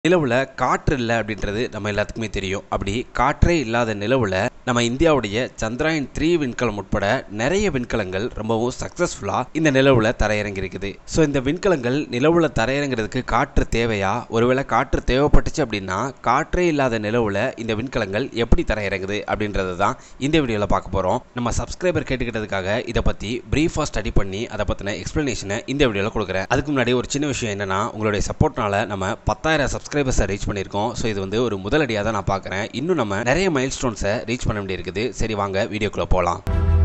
நிலவில் காற்று இல்லை அப்படின்றது நம்ம எல்லாத்துக்குமே தெரியும் அப்படி காற்றே இல்லாத நிலவில் நம்ம இந்தியாவுடைய சந்திராயன் த்ரீ விண்கலம் உட்பட நிறைய விண்கலங்கள் ரொம்பவும் சக்ஸஸ்ஃபுல்லாக இந்த நிலவில் தரையிறங்கி இருக்குது ஸோ இந்த விண்கலங்கள் நிலவில் தரையிறங்கிறதுக்கு காற்று தேவையா ஒருவேளை காற்று தேவைப்பட்டுச்சு அப்படின்னா காற்றே இல்லாத நிலவில் இந்த விண்கலங்கள் எப்படி தரையிறங்குது அப்படின்றது தான் இந்த வீடியோவில் பார்க்க போகிறோம் நம்ம சப்ஸ்கிரைபர் கேட்டுக்கிட்டதுக்காக இதை பற்றி ப்ரீஃபாக ஸ்டடி பண்ணி அதை பற்றின எக்ஸ்ப்ளனேஷனை இந்த வீடியோவில் கொடுக்குறேன் அதுக்கு முன்னாடி ஒரு சின்ன விஷயம் என்னன்னா உங்களுடைய சப்போர்ட்னால நம்ம பத்தாயிரம் சப்ஸ்கிரைபர்ஸை ரீச் பண்ணியிருக்கோம் ஸோ இது வந்து ஒரு முதலடியாக தான் நான் பார்க்குறேன் இன்னும் நம்ம நிறைய மைல் ஸ்டோன்ஸை ரீச் பண்ண வேண்டியிருக்குது சரி வாங்க வீடியோக்குள்ளே போகலாம்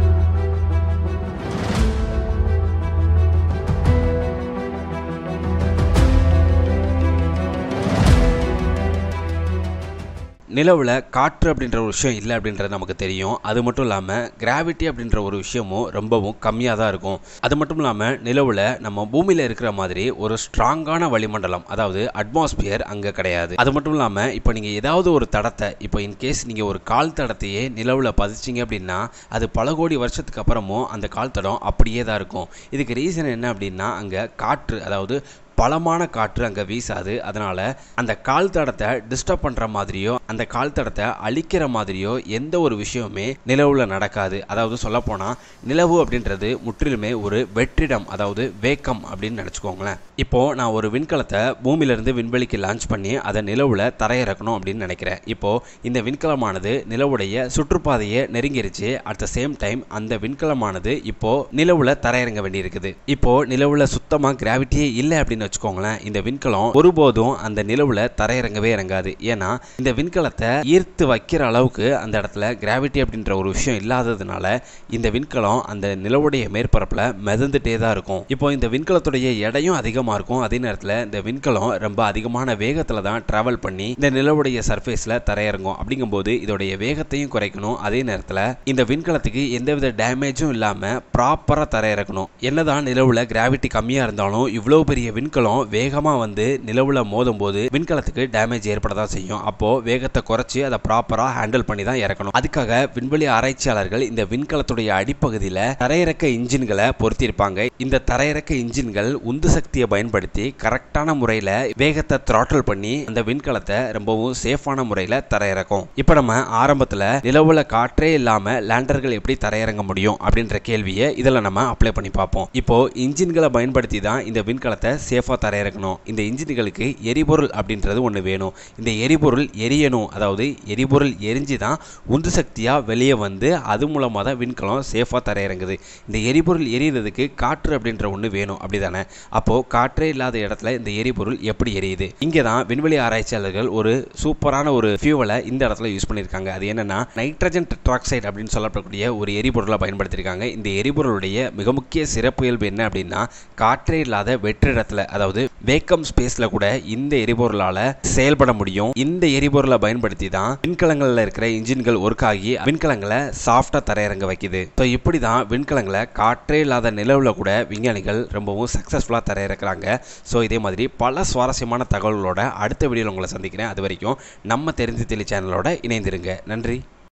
நிலவில் காற்று அப்படின்ற ஒரு விஷயம் இல்லை அப்படின்றது நமக்கு தெரியும் அது மட்டும் இல்லாமல் கிராவிட்டி அப்படின்ற ஒரு விஷயமும் ரொம்பவும் கம்மியாக தான் இருக்கும் அது மட்டும் இல்லாமல் நிலவில் நம்ம பூமியில் இருக்கிற மாதிரி ஒரு ஸ்ட்ராங்கான வளிமண்டலம் அதாவது அட்மாஸ்பியர் அங்கே கிடையாது அது மட்டும் இல்லாமல் இப்போ நீங்கள் ஏதாவது ஒரு தடத்தை இப்போ இன்கேஸ் நீங்கள் ஒரு கால் தடத்தையே நிலவில் பதிச்சிங்க அப்படின்னா அது பல கோடி வருஷத்துக்கு அப்புறமும் அந்த கால் தடம் அப்படியே தான் இருக்கும் இதுக்கு ரீசன் என்ன அப்படின்னா அங்கே காற்று அதாவது பலமான காற்று அங்கே வீசாது அதனால் அந்த கால் தடத்தை டிஸ்டர்ப் பண்ணுற மாதிரியோ அந்த கால் தடத்தை அழிக்கிற மாதிரியோ எந்த ஒரு விஷயமுமே நிலவில் நடக்காது அதாவது சொல்லப்போனால் நிலவு அப்படின்றது முற்றிலுமே ஒரு வெற்றிடம் அதாவது வேக்கம் அப்படின்னு நினச்சிக்கோங்களேன் இப்போது நான் ஒரு விண்கலத்தை பூமியிலிருந்து விண்வெளிக்கு லான்ச் பண்ணி அதை நிலவில் தரையிறக்கணும் அப்படின்னு நினைக்கிறேன் இப்போது இந்த விண்கலமானது நிலவுடைய சுற்றுப்பாதையை நெருங்கிருச்சு அட் த சேம் டைம் அந்த விண்கலமானது இப்போது நிலவில் தரையிறங்க வேண்டியிருக்குது இப்போது நிலவில் சுத்தமாக கிராவிட்டியே இல்லை அப்படின்னு வச்சுக்கோங்களேன் இந்த விண்கலம் ஒருபோதும் அந்த நிலவுல தரையிறங்கவே இறங்காது ஏன்னா இந்த விண்கலத்தை ஈர்த்து வைக்கிற அளவுக்கு அந்த இடத்துல கிராவிட்டி அப்படின்ற ஒரு விஷயம் இல்லாததுனால இந்த விண்கலம் அந்த நிலவுடைய மேற்பரப்பில் மிதந்துட்டே தான் இருக்கும் இப்போ இந்த விண்கலத்துடைய எடையும் அதிகமாக இருக்கும் அதே நேரத்தில் இந்த விண்கலம் ரொம்ப அதிகமான வேகத்தில் தான் டிராவல் பண்ணி இந்த நிலவுடைய சர்ஃபேஸில் தரையிறங்கும் அப்படிங்கும்போது இதோடைய வேகத்தையும் குறைக்கணும் அதே நேரத்தில் இந்த விண்கலத்துக்கு எந்தவித டேமேஜும் இல்லாமல் ப்ராப்பராக தரையிறக்கணும் என்னதான் நிலவுல கிராவிட்டி கம்மியாக இருந்தாலும் இவ்வளோ பெரிய விண்கலம் விண்கலம் வேகமாக வந்து நிலவில் மோதும் போது விண்கலத்துக்கு டேமேஜ் ஏற்பட தான் செய்யும் அப்போ வேகத்தை குறைச்சி அதை ப்ராப்பராக ஹேண்டில் பண்ணி தான் இறக்கணும் அதுக்காக விண்வெளி ஆராய்ச்சியாளர்கள் இந்த விண்கலத்துடைய அடிப்பகுதியில் தரையிறக்க இன்ஜின்களை பொருத்தியிருப்பாங்க இந்த தரையிறக்க இன்ஜின்கள் உந்து சக்தியை பயன்படுத்தி கரெக்டான முறையில் வேகத்தை த்ராட்டல் பண்ணி அந்த விண்கலத்தை ரொம்பவும் சேஃபான முறையில் தரையிறக்கும் இப்போ நம்ம ஆரம்பத்தில் நிலவுல காற்றே இல்லாமல் லேண்டர்கள் எப்படி தரையிறங்க முடியும் அப்படின்ற கேள்வியை இதில் நம்ம அப்ளை பண்ணி பார்ப்போம் இப்போ இன்ஜின்களை பயன்படுத்தி தான் இந்த விண்கலத்தை சேஃபாக தரையிறக்கணும் இந்த இன்ஜின்களுக்கு எரிபொருள் அப்படின்றது ஒன்று வேணும் இந்த எரிபொருள் எரியணும் அதாவது எரிபொருள் எரிஞ்சு தான் உந்து சக்தியாக வெளியே வந்து அது மூலமாக தான் விண்கலம் சேஃபாக தரையிறங்குது இந்த எரிபொருள் எரியறதுக்கு காற்று அப்படின்ற ஒன்று வேணும் அப்படி தானே அப்போது காற்றே இல்லாத இடத்துல இந்த எரிபொருள் எப்படி எரியுது இங்கே தான் விண்வெளி ஆராய்ச்சியாளர்கள் ஒரு சூப்பரான ஒரு ஃபியூவலை இந்த இடத்துல யூஸ் பண்ணியிருக்காங்க அது என்னன்னா நைட்ரஜன் டெட்ராக்சைடு அப்படின்னு சொல்லப்படக்கூடிய ஒரு எரிபொருளை பயன்படுத்தியிருக்காங்க இந்த எரிபொருளுடைய மிக முக்கிய சிறப்பியல்பு என்ன அப்படின்னா காற்றே இல்லாத வெற்றிடத்தில் அதாவது வேக்கம் ஸ்பேஸில் கூட இந்த எரிபொருளால் செயல்பட முடியும் இந்த எரிபொருளை பயன்படுத்தி தான் விண்கலங்களில் இருக்கிற இன்ஜின்கள் ஒர்க் ஆகி விண்கலங்களை சாஃப்டாக தரையிறங்க வைக்குது ஸோ இப்படி தான் விண்கலங்களை காற்றே இல்லாத நிலவில் கூட விஞ்ஞானிகள் ரொம்பவும் சக்ஸஸ்ஃபுல்லாக தரையிறக்கிறாங்க ஸோ இதே மாதிரி பல சுவாரஸ்யமான தகவல்களோட அடுத்த வீடியோவில் உங்களை சந்திக்கிறேன் அது வரைக்கும் நம்ம தெரிஞ்சு தெளி சேனலோட இணைந்திருங்க நன்றி